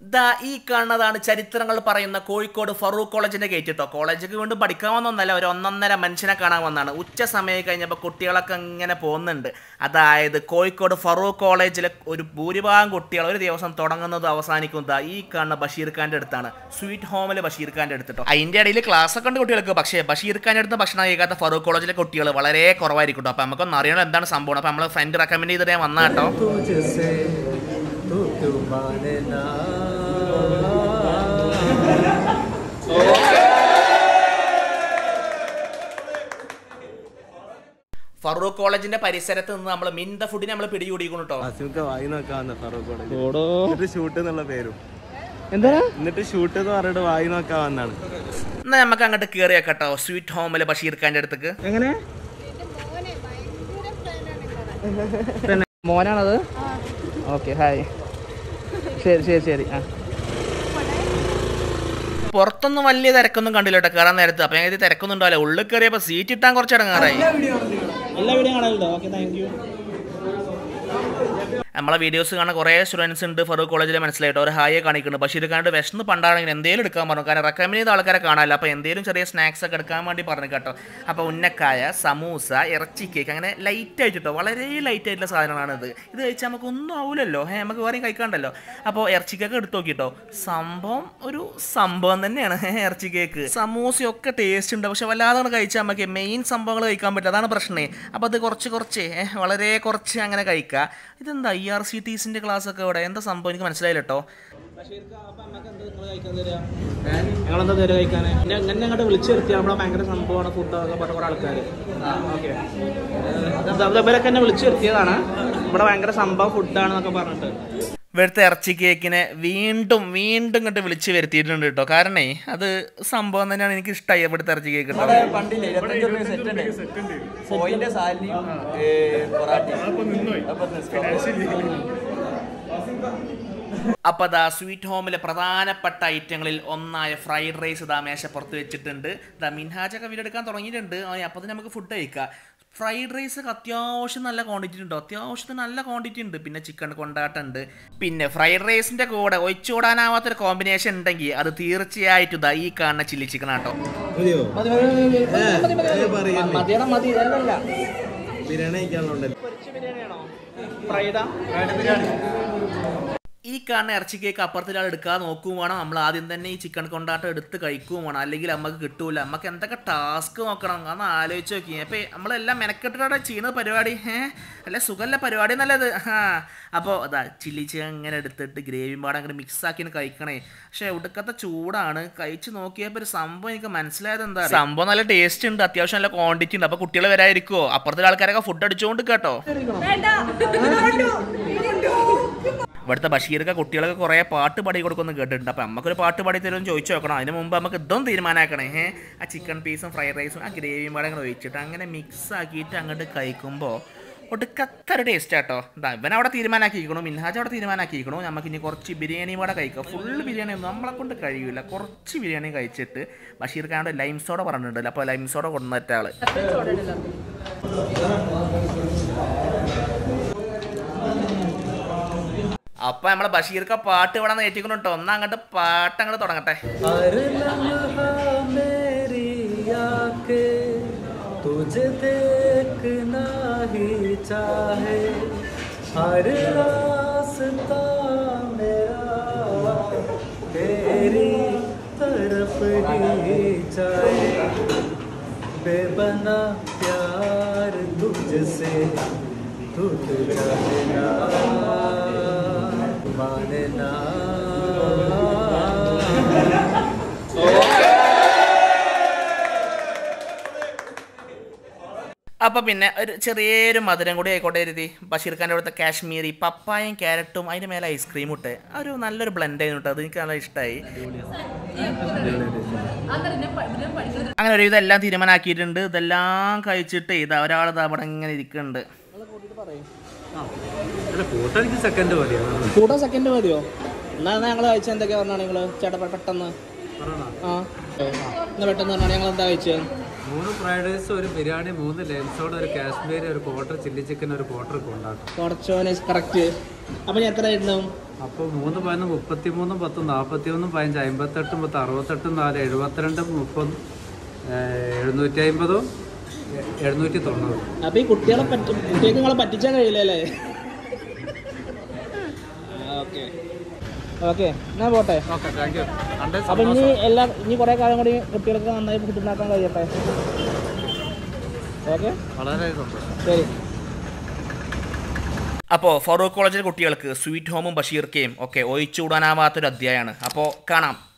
ദാ ഈ കാണുന്നതാണ് ചരിത്രങ്ങൾ പറയുന്ന കോഴിക്കോട് ഫറൂഖ് കോളേജിന്റെ ഗേറ്റ് കേട്ടോ കോളേജിലേക്ക് വീണ്ടും പഠിക്കാൻ വന്നൊന്നല്ല ഒരു ഒന്നൊന്നര മനുഷ്യനെ കാണാൻ വന്നതാണ് ഉച്ച സമയം കഴിഞ്ഞപ്പോൾ കുട്ടികളൊക്കെ ഇങ്ങനെ പോകുന്നുണ്ട് അതായത് കോഴിക്കോട് ഫറൂഖ് കോളേജിലെ ഒരു ഭൂരിഭാഗം കുട്ടികൾ ഒരു ദിവസം തുടങ്ങുന്നത് അവസാനിക്കുന്നത് ഈ കാണുന്ന ബഷീർ ഖാന്റെ അടുത്താണ് സ്വീറ്റ് ഹോമിൽ ബഷീർ ഖാന്റെ അടുത്തിട്ടോ അതിന്റെ ഇടയിൽ ക്ലാസ് ഒക്കെ ഉണ്ട് കുട്ടികൾക്ക് പക്ഷേ ബഷീർ ഖാന്റെ അടുത്ത് ഭക്ഷണം കഴിക്കാത്ത ഫറൂഖ് കോളേജിലെ കുട്ടികൾ വളരെ കുറവായിരിക്കും കേട്ടോ അപ്പൊ നമുക്കൊന്ന് അറിയണം എന്താണ് സംഭവം അപ്പൊ നമ്മൾ ഫ്രണ്ട് റെക്കമെൻഡ് ചെയ്തിട്ട് ഞാൻ വന്നാ കേട്ടോ तुझसे तू क्यों माने ना ഫറൂഖ് കോളേജിന്റെ പരിസരത്ത് നിന്ന് നമ്മൾ മിന്ത ഫുഡിനെ നമ്മൾ പിടികൂടിക്കുന്നു കേട്ടോ അസിമൊക്കെ വായി നോക്കാവുന്ന ഫറൂഖ് കോളേജ് ഓടോ എന്നിട്ട് ഷൂട്ട് എന്നുള്ള പേരും എന്താ എന്നിട്ട് ഷൂട്ട് എന്ന് പറഞ്ഞിട്ട് വായി നോക്കാവുന്നതാണ് എന്നാ നമുക്ക് അങ്ങോട്ട് കയറി കേട്ടോ സ്വീറ്റ് ഹോമിൽ ബഷീർ ഖാന്റെ അടുത്തേക്ക് എങ്ങനെ തന്നെ മോനാണത് ഓക്കെ ഹായ് ശരി ശരി ശരി ആ പുറത്തൊന്നും വലിയ തിരക്കൊന്നും കണ്ടില്ല കേട്ടോ കയറാൻ നേരത്ത് അപ്പൊ ഞങ്ങൾ തിരക്കൊന്നും ഉണ്ടാവില്ല ഉള്ളിൽ കയറിയപ്പോ സീറ്റ് ഇട്ടാൻ കുറച്ച് ഇടങ്ങാറായി എല്ലാ വീഡിയോ കാണാറുണ്ടോ ഓക്കെ താങ്ക് യു നമ്മളെ വീഡിയോസ് കാണാൻ കുറേ സ്റ്റുഡൻസ് ഉണ്ട് ഫറൂഖ് കോളേജിൽ മനസ്സിലായിട്ട് ഒരു ഹായെ കാണിക്കുന്നുണ്ട് ബഷീർ ഖാൻ്റെ വിശന്ന് പണ്ടാണെങ്കിൽ എന്തെങ്കിലും എടുക്കാൻ പറഞ്ഞു കാരണം റെക്കമെൻഡ് ചെയ്ത ആൾക്കാരെ കാണാമല്ലോ അപ്പോൾ എന്തെങ്കിലും ചെറിയ സ്നാക്സ് ഒക്കെ എടുക്കാൻ വേണ്ടി പറഞ്ഞു കേട്ടോ അപ്പോൾ ഉന്നക്കായ സമൂസ ഇറച്ചി കേക്ക് അങ്ങനെ ലൈറ്റ് ആയിട്ടോ വളരെ ലൈറ്റ് ആയിട്ടുള്ള സാധനങ്ങളാണ് ഇത് ഇത് കഴിച്ചാൽ നമുക്ക് ഒന്നും ആവില്ലല്ലോ ഏ നമുക്ക് വേറെയും കഴിക്കാണ്ടല്ലോ അപ്പോൾ ഇറച്ചി കേക്ക് എടുത്ത് നോക്കിട്ടോ സംഭവം ഒരു സംഭവം തന്നെയാണ് ഏ, ഇറച്ചി കേക്ക് സമൂസയൊക്കെ ടേസ്റ്റ് ഉണ്ട് പക്ഷെ വല്ലാതെ അങ്ങട് കഴിച്ചാൽ നമുക്ക് മെയിൻ സംഭവങ്ങൾ കഴിക്കാൻ പറ്റില്ല അതാണ് പ്രശ്നമേ അപ്പോൾ അത് കുറച്ച് കുറച്ച് ഏ, വളരെ കുറച്ച് അങ്ങനെ കഴിക്കുക ഇതെന്താ ഐ ആർ സി ടീസിൻ്റെ ക്ലാസ് ഒക്കെ ഇവിടെ എന്താ സംഭവം എനിക്ക് മനസ്സിലായില്ല കേട്ടോ ഞങ്ങളെന്താ തരും കഴിക്കാൻ എങ്ങനെ അങ്ങോട്ട് വിളിച്ചു വരുത്തി നമ്മളെ ഭയങ്കര സംഭവമാണ് ഫുഡ് ഒക്കെ പറഞ്ഞ കുറേ ആൾക്കാർ ഓക്കെ ഇവരൊക്കെ എന്നെ വിളിച്ചു വരുത്തിയതാണ് ഇവിടെ ഭയങ്കര സംഭവം ഫുഡാണെന്നൊക്കെ പറഞ്ഞിട്ട് ഇവിടുത്തെ ഇറച്ചി കേക്കിനെ വീണ്ടും വീണ്ടും ഇങ്ങോട്ട് വിളിച്ച് വരുത്തിയിട്ടുണ്ട് കേട്ടോ കാരണേ അത് സംഭവം തന്നെയാണ് എനിക്ക് ഇഷ്ടമായി ഇവിടുത്തെ ഇറച്ചി കേക്ക് കേട്ടോ പണ്ടില്ലേ ഇരുപത്തഞ്ച് രൂപ സെറ്റ് ഉണ്ട് പോയിന്റെ സാലിയും അപ്പോൾ ദാ സ്വീറ്റ് ഹോമിലെ പ്രധാനപ്പെട്ട ഐറ്റങ്ങളിൽ ഒന്നായ ഫ്രൈഡ് റൈസ് ഇതാ മേശപ്പുറത്ത് വെച്ചിട്ടുണ്ട് ദാ മിൻഹാജൊക്കെ വീടെടുക്കാൻ തുടങ്ങിയിട്ടുണ്ട് അപ്പോൾ തന്നെ നമുക്ക് ഫുഡ് കഴിക്കാം ഫ്രൈഡ് റൈസ് ഒക്കെ അത്യാവശ്യം നല്ല ക്വാണ്ടിറ്റി ഉണ്ട് അത്യാവശ്യത്തിന് നല്ല ക്വാണ്ടിറ്റി ഉണ്ട് പിന്നെ ചിക്കൻ കൊണ്ടാട്ടുണ്ട് പിന്നെ ഫ്രൈഡ് റൈസിന്റെ കൂടെ ഒഴിച്ചുകൂടാനാവാത്തൊരു കോമ്പിനേഷൻ ഉണ്ടെങ്കിൽ അത് തീർച്ചയായിട്ടും ദാ ഈ കാണുന്ന ചില്ലി ചിക്കൻ ആട്ടോ മതിയുടെ മതി അല്ലല്ല ബിരിയാണി കഴിക്കാനുണ്ടല്ലോ ബിരിയാണിയാണോ ഫ്രൈഡാ ഈ കാണുന്ന ഇറച്ചി കേക്ക് അപ്പുറത്തിൽ ആൾ എടുക്കാൻ നോക്കുകയും വേണം നമ്മൾ ആദ്യം തന്നെ ഈ ചിക്കൻ കൊണ്ടാട്ടം എടുത്ത് കഴിക്കുകയും വേണം അല്ലെങ്കിൽ നമുക്ക് കിട്ടൂല നമുക്ക് എന്തൊക്കെ ടാസ്ക് നോക്കണം അന്ന് ആലോചിച്ച് നോക്കി അപ്പോൾ നമ്മളെല്ലാം മെനക്കെട്ടിട്ടാണ് ചെയ്യുന്ന പരിപാടി ഏഹ് അല്ല സുഖമല്ല പരിപാടി നല്ലത് ആ അപ്പോൾ അതാ ചില്ലി ചിക്കൻ ഇങ്ങനെ എടുത്തിട്ട് ഗ്രേവി പാടെ അങ്ങനെ മിക്സ് ആക്കി കഴിക്കണേ പക്ഷേ ഒടുക്കത്തെ ചൂടാണ് കഴിച്ച് നോക്കിയപ്പോൾ ഒരു സംഭവം എനിക്ക് മനസ്സിലായത് എന്താ സംഭവം നല്ല ടേസ്റ്റ് ഉണ്ട് അത്യാവശ്യം നല്ല ക്വാണ്ടിറ്റി ഉണ്ട് അപ്പോൾ കുട്ടികൾ വരാതിരിക്കുമോ അപ്പുറത്തെ ആൾക്കാരൊക്കെ ഫുഡ് അടിച്ചുകൊണ്ട് കേട്ടോ ഇവിടുത്തെ ബഷീർക്ക് കുട്ടികളൊക്കെ കുറേ പാട്ട് പാടി കൊടുക്കുമെന്ന് കേട്ടിട്ടുണ്ട് അപ്പം നമുക്കൊരു പാട്ട് പാടി തരുമെന്ന് ചോദിച്ചു നോക്കണം അതിന് മുമ്പ് നമുക്ക് ഇതും തീരുമാനമാക്കണേ ഏ ആ ചിക്കൻ പീസും ഫ്രൈഡ് റൈസും ആ ഗ്രേവിയും പാടെ അങ്ങനെ ഒഴിച്ചിട്ട് അങ്ങനെ മിക്സ് ആക്കിയിട്ട് അങ്ങോട്ട് കഴിക്കുമ്പോൾ ഒടുക്കത്തൊരു ടേസ്റ്റ് ആട്ടോ ഇതാ ഇവൻ അവിടെ തീരുമാനമാക്കിയിരിക്കണു മിൻഹാജ് അവിടെ തീരുമാനമാക്കിയിരിക്കണു നമുക്ക് ഇനി കുറച്ച് ബിരിയാണിയും കൂടെ കഴിക്കാം ഫുൾ ബിരിയാണി ഒന്നും നമ്മളെ കൊണ്ട് കഴിയില്ല കുറച്ച് ബിരിയാണി കഴിച്ചിട്ട് ബഷീർ ഖാനോട് ലൈം സോഡ പറഞ്ഞിട്ടുണ്ടല്ലോ അപ്പോൾ ലൈം സോഡ കൊണ്ടുവന്നിട്ട ആള് അപ്പൊ നമ്മളെ ബഷീർക്ക് പാട്ട് ഇവിടെ നിന്ന് ഏറ്റിക്കണം കേട്ടോ ഒന്ന് അങ്ങോട്ട് പാട്ട് അങ്ങോട്ട് തുടങ്ങട്ടെ हर लम्हा मेरी आंखें तुझे देखना ही चाहे हर रास्ता मेरा तेरी तरफ ही चाहे बेबना प्यार तुझसे तू जाने माने ना അപ്പൊ പിന്നെ ഒരു ചെറിയൊരു മധുരം കൂടി ആയിക്കോട്ടെ കരുതി ബഷീർ ഖാൻ്റെ അവിടുത്തെ കാശ്മീരി പപ്പായും ക്യാരറ്റും അതിന്റെ മേലെ ഐസ്ക്രീം ഇട്ട് ആ ഒരു നല്ലൊരു ബ്ലെൻഡ് ആയിരുന്നു കേട്ടോ അത് എനിക്ക് നല്ല ഇഷ്ടമായി അങ്ങനെ ഒരുവിധം എല്ലാം തീരുമാനമാക്കിയിട്ടുണ്ട് ഇതെല്ലാം കഴിച്ചിട്ട് ഇത് ഒരാൾ അവിടെ ഇങ്ങനെ ഇരിക്കുന്നുണ്ട് അല്ല ഫോട്ടോ എനിക്ക് സെക്കൻഡ് മതിയാണ് കൂട്ടാൻ സെക്കൻഡ് മതിയോ എന്നാ ഞങ്ങൾ കഴിച്ച എന്തൊക്കെയാ പറഞ്ഞാണ് നിങ്ങൾ ചേട്ടാ പെട്ടെന്ന് ആ എന്നാ പെട്ടെന്ന് പറഞ്ഞാണ് ഞങ്ങൾ എന്താ കഴിച്ചത് മൂന്ന് ഫ്രൈഡ് റൈസ് ഒരു ബിരിയാണി മൂന്ന് ലെൻസോട് ഒരു കാശ്മീരി ഒരു ക്വാർട്ടർ ചില്ലി ചിക്കൻ ഒരു ക്വാർട്ടർ കൊണ്ടാട്ടം കുറച്ചോനെ കറക്റ്റ് അപ്പൊ ഞാൻ എത്ര ആയിരുന്നു അപ്പോൾ മൂന്ന് പതിനൊന്ന് മുപ്പത്തി മൂന്നും പത്തും നാൽപ്പത്തി ഒന്നും പതിനഞ്ച് അമ്പത്തെട്ടും പത്ത് അറുപത്തെട്ടും നാല് എഴുപത്തിരണ്ടും മുപ്പത് എഴുന്നൂറ്റി അമ്പതും എഴുന്നൂറ്റി തൊണ്ണൂറ് അപ്പൊ ഈ കുട്ടികളെ പറ്റി കുട്ടികൾക്ക് നിങ്ങളെ പറ്റിച്ചാൽ കഴിയില്ലല്ലേ ഓക്കെ ഓക്കെ എന്നാ പോട്ടെ ഓക്കെ താങ്ക് യു അപ്പൊ ഇനി എല്ലാ ഇനി കുറെ കാലം കൂടി കുട്ടികൾക്ക് നന്നായി ഫുഡ് ഉണ്ടാക്കാൻ കഴിയട്ടെ ഓക്കെ വളരെ സന്തോഷം ശരി അപ്പോൾ ഫറൂഖ് കോളേജിലെ കുട്ടികൾക്ക് സ്വീറ്റ് ഹോമും ബഷീർക്കയും ഒക്കെ ഒഴിച്ചുകൂടാനാവാത്തൊരു അധ്യായമാണ് അപ്പോൾ കാണാം